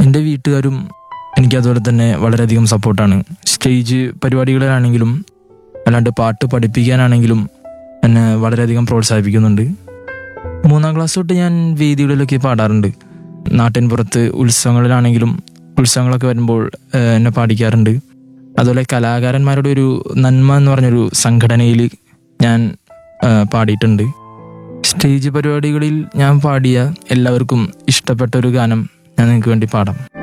എൻ്റെ വീട്ടുകാരും എനിക്ക് അതുപോലെ തന്നെ വളരെയധികം സപ്പോർട്ടാണ് സ്റ്റേജ് പരിപാടികളിലാണെങ്കിലും അല്ലാണ്ട് പാട്ട് പഠിപ്പിക്കാനാണെങ്കിലും എന്നെ വളരെയധികം പ്രോത്സാഹിപ്പിക്കുന്നുണ്ട് മൂന്നാം ക്ലാസ് തൊട്ട് ഞാൻ വേദികളിലൊക്കെ പാടാറുണ്ട് നാട്ടിൻ പുറത്ത് ഉത്സവങ്ങളിലാണെങ്കിലും ഉത്സവങ്ങളൊക്കെ വരുമ്പോൾ ഏഹ്, എന്നെ പാടിക്കാറുണ്ട് അതുപോലെ കലാകാരന്മാരുടെ ഒരു നന്മ എന്ന് പറഞ്ഞൊരു സംഘടനയിൽ ഞാൻ ഏഹ്, പാടിയിട്ടുണ്ട് സ്റ്റേജ് പരിപാടികളിൽ ഞാൻ പാടിയ എല്ലാവർക്കും ഇഷ്ടപ്പെട്ട ഒരു ഗാനം ഞാൻ നിങ്ങൾക്ക് വേണ്ടി പാടാം